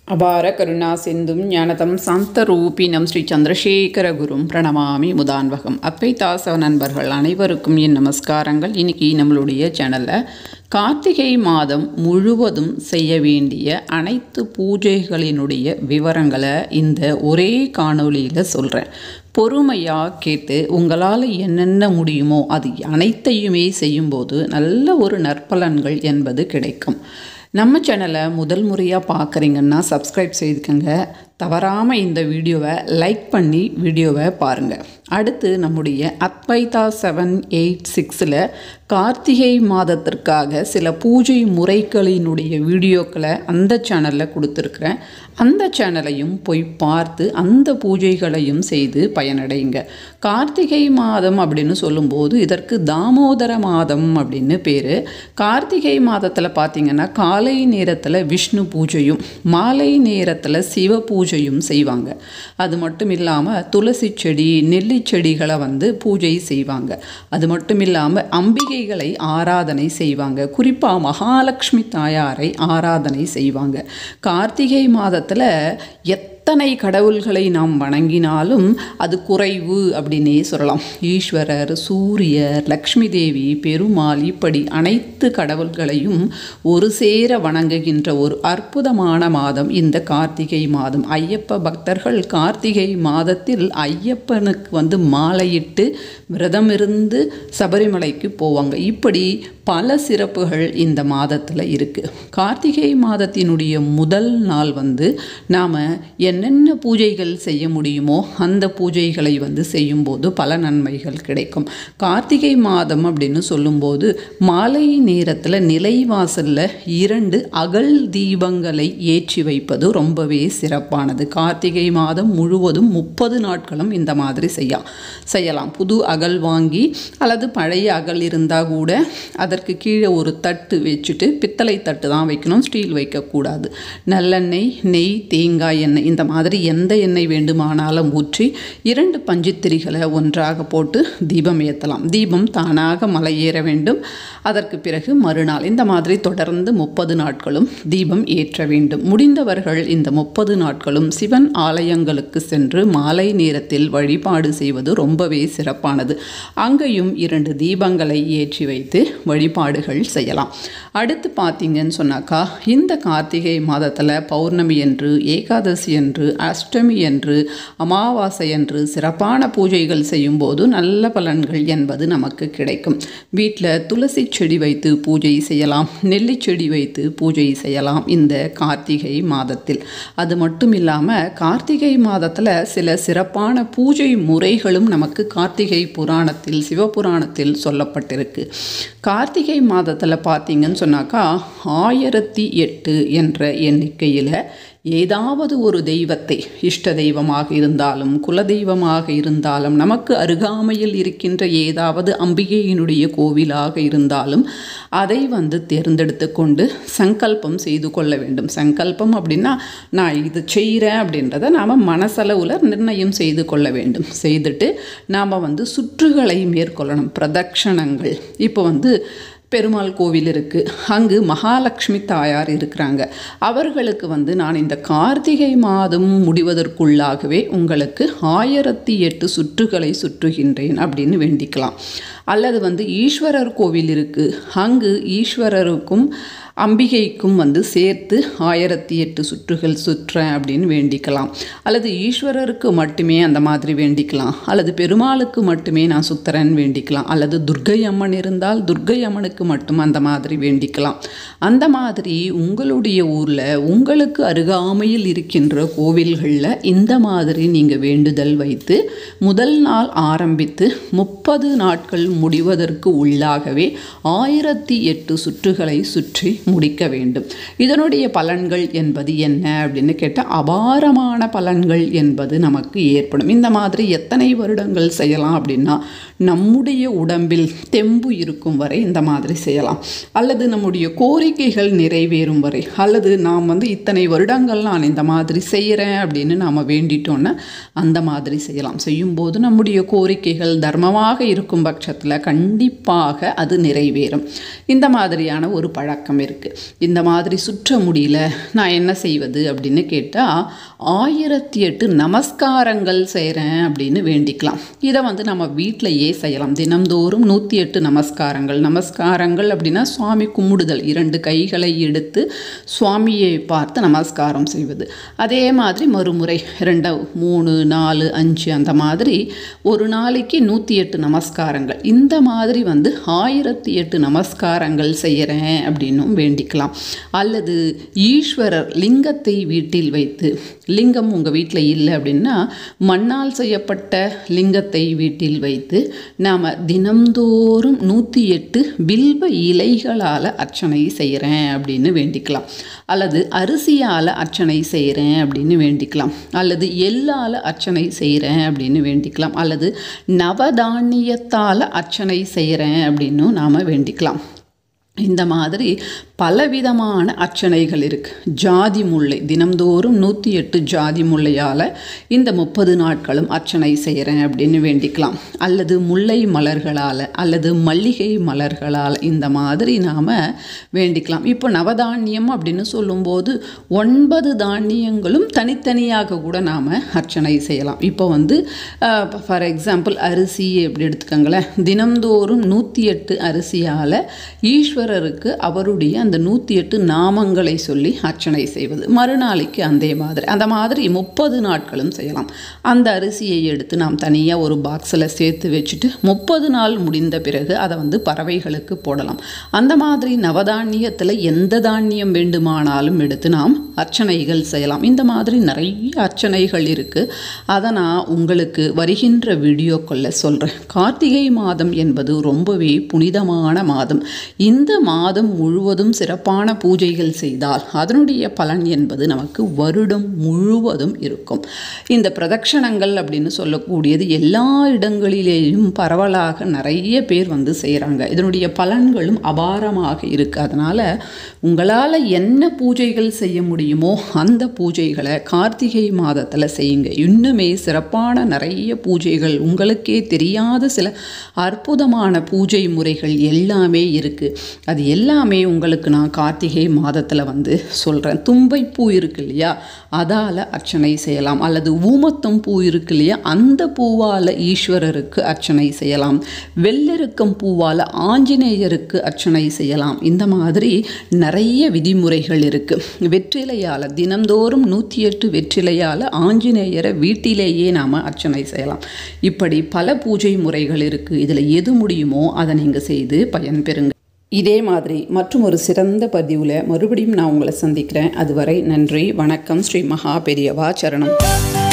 அபார கருணா சிந்தும் ஞானதம் சாந்தரூபினம் ஸ்ரீ சந்திரசேகர குரும் பிரணமாமி முதான்வகம் அத்வைதாசவ நண்பர்கள் அனைவருக்கும் என் நமஸ்காரங்கள் இன்னைக்கு நம்மளுடைய சேனலில் கார்த்திகை மாதம் முழுவதும் செய்ய வேண்டிய அனைத்து பூஜைகளினுடைய விவரங்களை இந்த ஒரே காணொளியில் சொல்கிறேன் பொறுமையாக கேட்டு உங்களால் என்னென்ன முடியுமோ அது அனைத்தையுமே செய்யும்போது நல்ல ஒரு நற்பலன்கள் என்பது கிடைக்கும் நம்ம சேனலை முதல் முறையாக பார்க்குறீங்கன்னா சப்ஸ்கிரைப் செய்துக்கங்க தவறாமல் இந்த வீடியோவை லைக் பண்ணி வீடியோவை பாருங்கள் அடுத்து நம்முடைய அத்வைதா செவன் எயிட் சிக்ஸில் கார்த்திகை மாதத்திற்காக சில பூஜை முறைகளினுடைய வீடியோக்களை அந்த சேனலில் கொடுத்துருக்குறேன் அந்த சேனலையும் போய் பார்த்து அந்த பூஜைகளையும் செய்து பயனடைங்க கார்த்திகை மாதம் அப்படின்னு சொல்லும்போது இதற்கு தாமோதர மாதம் அப்படின்னு பேர் கார்த்திகை மாதத்தில் பார்த்திங்கன்னா காலை நேரத்தில் விஷ்ணு பூஜையும் மாலை நேரத்தில் சிவ பூஜையும் செய்வாங்க அது மட்டும் இல்லாமல் துளசி செடி நெல்லி செடிகளை வந்து பூஜை செய்வாங்க அது மட்டும் இல்லாமல் அம்பிகைகளை ஆராதனை செய்வாங்க குறிப்பாக மகாலட்சுமி தாயாரை ஆராதனை செய்வாங்க கார்த்திகை மாதத்தில் எத்தனை கடவுள்களை நாம் வணங்கினாலும் அது குறைவு அப்படின்னே சொல்லலாம் ஈஸ்வரர் சூரியர் லக்ஷ்மி தேவி பெருமாள் இப்படி அனைத்து கடவுள்களையும் ஒரு சேர வணங்குகின்ற ஒரு அற்புதமான மாதம் இந்த கார்த்திகை மாதம் ஐயப்ப பக்தர்கள் கார்த்திகை மாதத்தில் ஐயப்பனுக்கு வந்து மாலையிட்டு விரதம் இருந்து சபரிமலைக்கு போவாங்க இப்படி பல சிறப்புகள் இந்த மாதத்தில் இருக்குது கார்த்திகை மாதத்தினுடைய முதல் நாள் வந்து நாம் என்னென்ன பூஜைகள் செய்ய முடியுமோ அந்த பூஜைகளை வந்து செய்யும்போது பல நன்மைகள் கிடைக்கும் கார்த்திகை மாதம் அப்படின்னு சொல்லும்போது மாலை நேரத்தில் நிலைவாசலில் இரண்டு அகல் தீபங்களை ஏற்றி வைப்பது ரொம்பவே சிறப்பானது கார்த்திகை மாதம் முழுவதும் முப்பது நாட்களும் இந்த மாதிரி செய்யலாம் செய்யலாம் புது அகல் வாங்கி அல்லது பழைய அகல் இருந்தால் கூட அதற்கு கீழே ஒரு தட்டு வச்சுட்டு பித்தளை தட்டு தான் வைக்கணும் ஸ்டீல் வைக்கக்கூடாது நல்லெண்ணெய் நெய் தேங்காய் எண்ணெய் இந்த மாதிரி எந்த எண்ணெய் வேண்டுமானாலும் ஊற்றி இரண்டு பஞ்சுத்திரிகளை ஒன்றாக போட்டு தீபம் ஏற்றலாம் தீபம் தானாக மலை ஏற வேண்டும் அதற்கு பிறகு மறுநாள் இந்த மாதிரி தொடர்ந்து முப்பது நாட்களும் தீபம் ஏற்ற வேண்டும் முடிந்தவர்கள் இந்த முப்பது நாட்களும் சிவன் ஆலயங்களுக்கு சென்று மாலை நேரத்தில் வழிபாடு செய்வது ரொம்பவே சிறப்பானது அங்கேயும் இரண்டு தீபங்களை ஏற்றி வைத்து வழிபாடுகள் செய்யலாம் அடுத்து பார்த்தீங்கன்னு சொன்னாக்கா இந்த கார்த்திகை மாதத்தில் பௌர்ணமி என்று ஏகாதசி என்று அஷ்டமி என்று அமாவாசை என்று சிறப்பான பூஜைகள் செய்யும்போது நல்ல பலன்கள் என்பது நமக்கு கிடைக்கும் வீட்டில் துளசி செடி வைத்து பூஜை செய்யலாம் நெல்லி செடி வைத்து பூஜை செய்யலாம் இந்த கார்த்திகை மாதத்தில் அது மட்டும் இல்லாமல் கார்த்திகை மாதத்தில் சில சிறப்பான பூஜை முறைகளும் நமக்கு கார்த்திகை புராணத்தில் சிவபுராணத்தில் சொல்லப்பட்டிருக்கு கார்த்திகை மாதத்தில் பார்த்தீங்கன்னு சொன்னாக்கா ஆயிரத்தி எட்டு என்ற எண்ணிக்கையில் ஏதாவது ஒரு தெய்வத்தை இஷ்ட தெய்வமாக இருந்தாலும் குலதெய்வமாக இருந்தாலும் நமக்கு அருகாமையில் இருக்கின்ற ஏதாவது அம்பிகையினுடைய கோவிலாக இருந்தாலும் அதை வந்து தேர்ந்தெடுத்து கொண்டு சங்கல்பம் செய்து கொள்ள வேண்டும் சங்கல்பம் அப்படின்னா நான் இது செய்கிறேன் அப்படின்றத நாம் மனசளவில் நிர்ணயம் செய்து கொள்ள வேண்டும் செய்துட்டு நாம் வந்து சுற்றுகளை மேற்கொள்ளணும் பிரதட்சணங்கள் இப்போ வந்து பெருமாள் கோவில் இருக்குது அங்கு மகாலட்சுமி தாயார் இருக்கிறாங்க அவர்களுக்கு வந்து நான் இந்த கார்த்திகை மாதம் முடிவதற்குள்ளாகவே உங்களுக்கு ஆயிரத்தி எட்டு சுற்றுகளை சுற்றுகின்றேன் அப்படின்னு வேண்டிக்கலாம் அல்லது வந்து ஈஸ்வரர் கோவில் இருக்குது அங்கு ஈஸ்வரருக்கும் அம்பிகைக்கும் வந்து சேர்த்து ஆயிரத்தி எட்டு சுற்றுகள் சுற்றுறேன் அப்படின்னு வேண்டிக்கலாம் அல்லது ஈஸ்வரருக்கு மட்டுமே அந்த மாதிரி வேண்டிக்கலாம் அல்லது பெருமாளுக்கு மட்டுமே நான் சுத்துறேன்னு வேண்டிக்கலாம் அல்லது துர்கை அம்மன் இருந்தால் துர்கை அம்மனுக்கு மட்டும் அந்த மாதிரி வேண்டிக்கலாம் அந்த மாதிரி உங்களுடைய ஊரில் உங்களுக்கு அருகாமையில் இருக்கின்ற கோவில்களில் இந்த மாதிரி நீங்கள் வேண்டுதல் வைத்து முதல் நாள் ஆரம்பித்து முப்பது நாட்கள் முடிவதற்கு உள்ளாகவே ஆயிரத்தி எட்டு சுற்றுகளை சுற்றி முடிக்க வேண்டும் இதனுடைய பலன்கள் என்பது என்ன அப்படின்னு கேட்டால் அபாரமான பலன்கள் என்பது நமக்கு ஏற்படும் இந்த மாதிரி எத்தனை வருடங்கள் செய்யலாம் அப்படின்னா நம்முடைய உடம்பில் தெம்பு இருக்கும் வரை இந்த மாதிரி செய்யலாம் அல்லது நம்முடைய கோரிக்கைகள் நிறைவேறும் வரை அல்லது நாம் வந்து இத்தனை வருடங்கள் நான் இந்த மாதிரி செய்கிறேன் அப்படின்னு நாம் வேண்டிட்டோன்னா அந்த மாதிரி செய்யலாம் செய்யும்போது நம்முடைய கோரிக்கைகள் தர்மமாக இருக்கும் பட்சத்தில் பட்சத்தில் கண்டிப்பாக அது நிறைவேறும் இந்த மாதிரியான ஒரு பழக்கம் இருக்குது இந்த மாதிரி சுற்ற முடியல நான் என்ன செய்வது அப்படின்னு கேட்டால் ஆயிரத்தி எட்டு நமஸ்காரங்கள் செய்கிறேன் அப்படின்னு வேண்டிக்கலாம் இதை வந்து நம்ம வீட்டிலையே செய்யலாம் தினம்தோறும் நூற்றி எட்டு நமஸ்காரங்கள் நமஸ்காரங்கள் அப்படின்னா சுவாமி கும்பிடுதல் இரண்டு கைகளை எடுத்து சுவாமியை பார்த்து நமஸ்காரம் செய்வது அதே மாதிரி மறுமுறை ரெண்டு மூணு நாலு அஞ்சு அந்த மாதிரி ஒரு நாளைக்கு நூற்றி எட்டு நமஸ்காரங்கள் இந்த மாதிரி வந்து ஆயிரத்தி எட்டு நமஸ்காரங்கள் செய்கிறேன் அப்படின்னும் வேண்டிக்கலாம் அல்லது ஈஸ்வரர் லிங்கத்தை வீட்டில் வைத்து லிங்கம் உங்கள் வீட்டில் இல்லை அப்படின்னா மண்ணால் செய்யப்பட்ட லிங்கத்தை வீட்டில் வைத்து நாம் தினம்தோறும் நூற்றி எட்டு வில்வ இலைகளால் அர்ச்சனை செய்கிறேன் அப்படின்னு வேண்டிக்கலாம் அல்லது அரிசியால் அர்ச்சனை செய்கிறேன் அப்படின்னு வேண்டிக்கலாம் அல்லது எள்ளால் அர்ச்சனை செய்கிறேன் அப்படின்னு வேண்டிக்கலாம் அல்லது நவதானியத்தால் அர்ச்சனை செய்கிறேன் அப்படின்னும் நாம் வேண்டிக்கலாம் இந்த மாதிரி பலவிதமான அர்ச்சனைகள் இருக்குது ஜாதி முல்லை தினம்தோறும் நூற்றி எட்டு ஜாதி முல்லையால் இந்த முப்பது நாட்களும் அர்ச்சனை செய்கிறேன் அப்படின்னு வேண்டிக்கலாம் அல்லது முல்லை மலர்களால் அல்லது மல்லிகை மலர்களால் இந்த மாதிரி நாம் வேண்டிக்கலாம் இப்போ நவதானியம் அப்படின்னு சொல்லும்போது ஒன்பது தானியங்களும் தனித்தனியாக கூட நாம் அர்ச்சனை செய்யலாம் இப்போ வந்து ஃபார் எக்ஸாம்பிள் அரிசி எப்படி எடுத்துக்கோங்களேன் தினம்தோறும் நூற்றி எட்டு அரிசியால் ஈஸ்வரருக்கு அவருடைய அந்த நூற்றி எட்டு நாமங்களை சொல்லி அர்ச்சனை செய்வது மறுநாளைக்கு அதே மாதிரி அந்த மாதிரி முப்பது நாட்களும் செய்யலாம் அந்த அரிசியை எடுத்து நாம் தனியாக ஒரு பாக்ஸில் சேர்த்து வச்சுட்டு முப்பது நாள் முடிந்த பிறகு அதை வந்து பறவைகளுக்கு போடலாம் அந்த மாதிரி நவதானியத்தில் எந்த தானியம் வேண்டுமானாலும் எடுத்து நாம் அர்ச்சனைகள் செய்யலாம் இந்த மாதிரி நிறைய அர்ச்சனைகள் இருக்குது அதை நான் உங்களுக்கு வருகின்ற வீடியோக்களில் சொல்கிறேன் கார்த்திகை மாதம் என்பது ரொம்பவே புனிதமான மாதம் இந்த மாதம் முழுவதும் சிறப்பான பூஜைகள் செய்தால் அதனுடைய பலன் என்பது நமக்கு வருடம் முழுவதும் இருக்கும் இந்த பிரதட்சணங்கள் அப்படின்னு சொல்லக்கூடியது எல்லா இடங்களிலேயும் பரவலாக நிறைய பேர் வந்து செய்கிறாங்க இதனுடைய பலன்களும் அபாரமாக இருக்குது அதனால் உங்களால் என்ன பூஜைகள் செய்ய முடியுமோ அந்த பூஜைகளை கார்த்திகை மாதத்தில் செய்யுங்க இன்னுமே சிறப்பான நிறைய பூஜைகள் உங்களுக்கே தெரியாத சில அற்புதமான பூஜை முறைகள் எல்லாமே இருக்குது அது எல்லாமே உங்களுக்கு நான் கார்த்திகை மாதத்தில் வந்து சொல்கிறேன் தும்பை பூ இருக்கு இல்லையா அதால் அர்ச்சனை செய்யலாம் அல்லது ஊமத்தம் பூ இருக்கு இல்லையா அந்த பூவால் ஈஸ்வரருக்கு அர்ச்சனை செய்யலாம் வெள்ளெருக்கம் பூவால் ஆஞ்சநேயருக்கு அர்ச்சனை செய்யலாம் இந்த மாதிரி நிறைய விதிமுறைகள் இருக்குது வெற்றிலையால் தினந்தோறும் நூற்றி எட்டு வெற்றிலையால் ஆஞ்சநேயரை வீட்டிலேயே நாம் அர்ச்சனை செய்யலாம் இப்படி பல பூஜை முறைகள் இருக்குது இதில் எது முடியுமோ அதை நீங்கள் செய்து பயன்பெறுங்க இதே மாதிரி மற்றும் ஒரு சிறந்த பதிவில் மறுபடியும் நான் உங்களை சந்திக்கிறேன் அதுவரை நன்றி வணக்கம் ஸ்ரீ மகா பெரியவா சரணம்